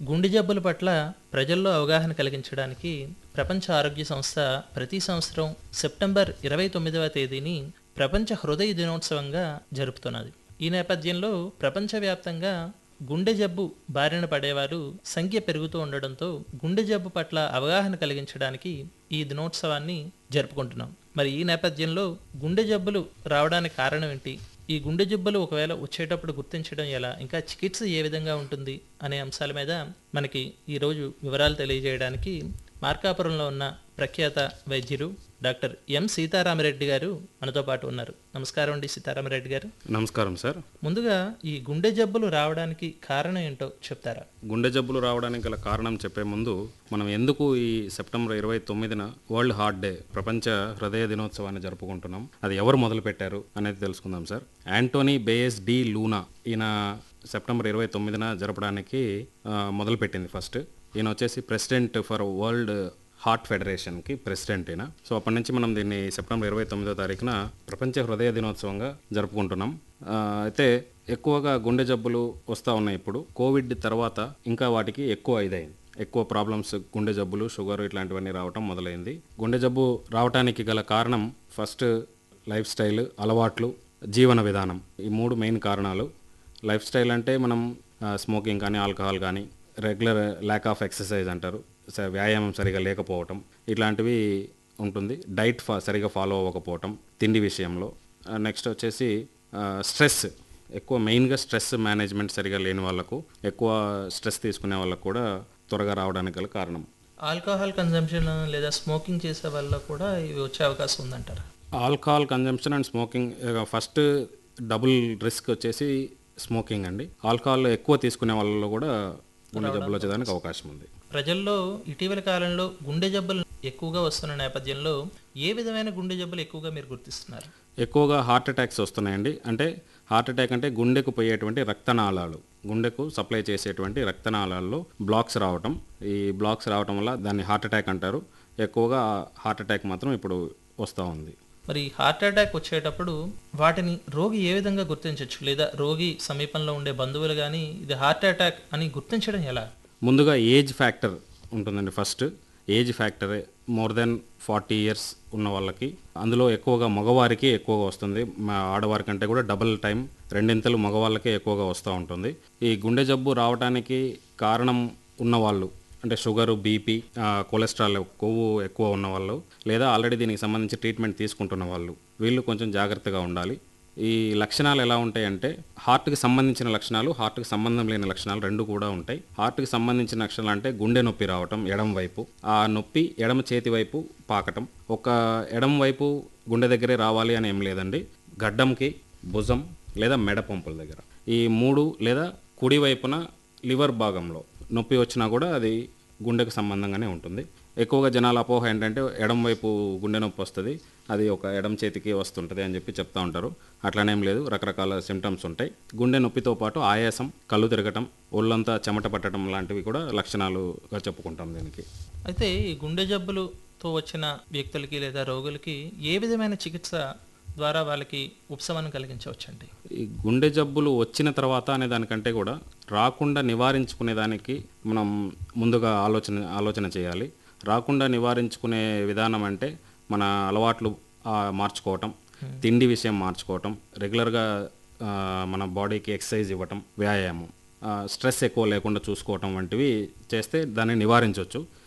గుండె జబ్బుల పట్ల ప్రజల్లో అవగాహన కలిగించడానికి ప్రపంచ ఆరోగ్య సంస్థ ప్రతి సంవత్సరం సెప్టెంబర్ ఇరవై తొమ్మిదవ తేదీని ప్రపంచ హృదయ దినోత్సవంగా జరుపుతున్నది ఈ నేపథ్యంలో ప్రపంచవ్యాప్తంగా గుండె జబ్బు బారిన పడేవారు సంఖ్య పెరుగుతూ ఉండడంతో గుండె జబ్బు పట్ల అవగాహన కలిగించడానికి ఈ దినోత్సవాన్ని జరుపుకుంటున్నాం మరి ఈ నేపథ్యంలో గుండె జబ్బులు రావడానికి కారణం ఏంటి ఈ గుండె జబ్బులు ఒకవేళ వచ్చేటప్పుడు గుర్తించడం ఎలా ఇంకా చికిత్స ఏ విధంగా ఉంటుంది అనే అంశాల మీద మనకి ఈరోజు వివరాలు తెలియజేయడానికి మార్కాపురంలో ఉన్న ప్రఖ్యాత వైద్యులు డాక్టర్ ఎం సీతారామరెడ్డి గారు మనతో పాటు ఉన్నారు నమస్కారం అండి సీతారామరెడ్డి గారు నమస్కారం సార్ ముందుగా ఈ గుండె జబ్బులు రావడానికి కారణం ఏంటో చెప్తారా గుండె జబ్బులు రావడానికి గల కారణం చెప్పే ముందు మనం ఎందుకు ఈ సెప్టెంబర్ ఇరవై తొమ్మిదిన వరల్డ్ హార్ట్ డే ప్రపంచ హృదయ దినోత్సవాన్ని జరుపుకుంటున్నాం అది ఎవరు మొదలు పెట్టారు అనేది తెలుసుకుందాం sir Antoni Bayes de Luna ఈయన సెప్టెంబర్ ఇరవై తొమ్మిదిన జరపడానికి ఆ, మొదలుపెట్టింది ఫస్ట్ ఈయన వచ్చేసి ప్రెసిడెంట్ ఫర్ వరల్డ్ హార్ట్ ఫెడరేషన్కి ప్రెసిడెంట్ ఈయన సో అప్పటి నుంచి మనం దీన్ని సెప్టెంబర్ ఇరవై తొమ్మిదో తారీఖున ప్రపంచ హృదయ దినోత్సవంగా జరుపుకుంటున్నాం ఆ, అయితే ఎక్కువగా గుండె జబ్బులు వస్తూ ఉన్నాయి ఇప్పుడు కోవిడ్ తర్వాత ఇంకా వాటికి ఎక్కువ ఇదైంది ఎక్కువ ప్రాబ్లమ్స్ గుండె జబ్బులు షుగర్ ఇట్లాంటివన్నీ రావటం మొదలైంది గుండె జబ్బు రావటానికి గల కారణం ఫస్ట్ లైఫ్ స్టైల్ అలవాట్లు జీవన విధానం ఈ మూడు మెయిన్ కారణాలు లైఫ్ స్టైల్ అంటే మనం స్మోకింగ్ కానీ ఆల్కహాల్ కానీ రెగ్యులర్ ల్యాక్ ఆఫ్ ఎక్సర్సైజ్ అంటారు స- వ్యాయామం సరిగా లేకపోవటం ఇట్లాంటివి ఉంటుంది డైట్ ఫా సరిగా ఫాలో అవ్వకపోవటం తిండి విషయంలో నెక్స్ట్ వచ్చేసి స్ట్రెస్ ఎక్కువ మెయిన్గా స్ట్రెస్ మేనేజ్మెంట్ సరిగా లేని వాళ్ళకు ఎక్కువ స్ట్రెస్ తీసుకునే వాళ్ళకు కూడా త్వరగా రావడానికి గల కారణం ఆల్కహాల్ కన్జంప్షన్ లేదా స్మోకింగ్ చేసే వల్ల కూడా ఇవి వచ్చే అవకాశం ఉందంటారా alcohol consumption and smoking first double risk వచ్చేసి స్మోకింగ్ అండి ఆల్కహాల్ ఎక్కువ తీసుకునే వాళ్ళలో కూడా గుండె జబ్బులు వచ్చేదానికి అవకాశం ఉంది ప్రజల్లో ఇటీవల కాలంలో గుండె జబ్బులు ఎక్కువగా వస్తున్న నేపథ్యంలో ఏ విధమైన గుండె జబ్బులు ఎక్కువగా మీరు గుర్తిస్తున్నారు ఎక్కువగా హార్ట్ అటాక్స్ వస్తున్నాయండి అంటే హార్ట్ అటాక్ అంటే గుండెకు పోయేటువంటి రక్తనాళాలు గుండెకు సప్లై చేసేటువంటి రక్తనాళాల్లో బ్లాక్స్ రావటం ఈ బ్లాక్స్ రావటం వల్ల దాన్ని హార్ట్ అటాక్ అంటారు ఎక్కువగా హార్ట్ అటాక్ మాత్రం ఇప్పుడు వస్తూ ఉంది మరి హార్ట్ అటాక్ వచ్చేటప్పుడు వాటిని రోగి ఏ విధంగా గుర్తించవచ్చు లేదా రోగి సమీపంలో ఉండే బంధువులు కానీ ఇది హార్ట్ అటాక్ అని గుర్తించడం ఎలా ముందుగా ఏజ్ ఫ్యాక్టర్ ఉంటుందండి ఫస్ట్ ఏజ్ ఫ్యాక్టరే మోర్ దెన్ ఫార్టీ ఇయర్స్ ఉన్న వాళ్ళకి అందులో ఎక్కువగా మగవారికి ఎక్కువగా వస్తుంది మా ఆడవారి కంటే కూడా డబుల్ టైం రెండింతలు మగవాళ్ళకే ఎక్కువగా వస్తూ ఉంటుంది ఈ గుండె జబ్బు రావడానికి కారణం ఉన్నవాళ్ళు అంటే షుగరు బీపీ కొలెస్ట్రాల్ కొవ్వు ఎక్కువ ఉన్న వాళ్ళు లేదా ఆల్రెడీ దీనికి సంబంధించి ట్రీట్మెంట్ తీసుకుంటున్న వాళ్ళు వీళ్ళు కొంచెం జాగ్రత్తగా ఉండాలి ఈ లక్షణాలు ఎలా ఉంటాయంటే హార్ట్కి సంబంధించిన లక్షణాలు హార్ట్కి సంబంధం లేని లక్షణాలు రెండు కూడా ఉంటాయి హార్ట్కి సంబంధించిన లక్షణాలు అంటే గుండె నొప్పి రావటం ఎడం వైపు ఆ నొప్పి ఎడమ చేతి వైపు పాకటం ఒక ఎడం వైపు గుండె దగ్గరే రావాలి అని ఏం లేదండి గడ్డంకి భుజం లేదా మెడ పంపుల దగ్గర ఈ మూడు లేదా కుడి వైపున లివర్ భాగంలో నొప్పి వచ్చినా కూడా అది గుండెకు సంబంధంగానే ఉంటుంది ఎక్కువగా జనాల అపోహ ఏంటంటే ఎడం వైపు గుండె నొప్పి వస్తుంది అది ఒక ఎడం చేతికి వస్తుంటుంది అని చెప్పి చెప్తా ఉంటారు అట్లనేం లేదు రకరకాల సిమ్టమ్స్ ఉంటాయి గుండె నొప్పితో పాటు ఆయాసం కళ్ళు తిరగటం ఒళ్ళంతా చెమట పట్టడం లాంటివి కూడా లక్షణాలుగా చెప్పుకుంటాం దీనికి అయితే ఈ గుండె జబ్బులతో వచ్చిన వ్యక్తులకి లేదా రోగులకి ఏ విధమైన చికిత్స ద్వారా వాళ్ళకి ఉపశమనం కలిగించవచ్చండి ఈ గుండె జబ్బులు వచ్చిన తర్వాత అనే దానికంటే కూడా రాకుండా నివారించుకునే దానికి మనం ముందుగా ఆలోచన ఆలోచన చేయాలి రాకుండా నివారించుకునే విధానం అంటే మన అలవాట్లు ఆ, మార్చుకోవటం తిండి విషయం మార్చుకోవటం రెగ్యులర్గా ఆ, మన బాడీకి ఎక్సర్సైజ్ ఇవ్వటం వ్యాయామం ఆ, స్ట్రెస్ ఎక్కువ లేకుండా చూసుకోవటం వంటివి చేస్తే దాన్ని నివారించవచ్చు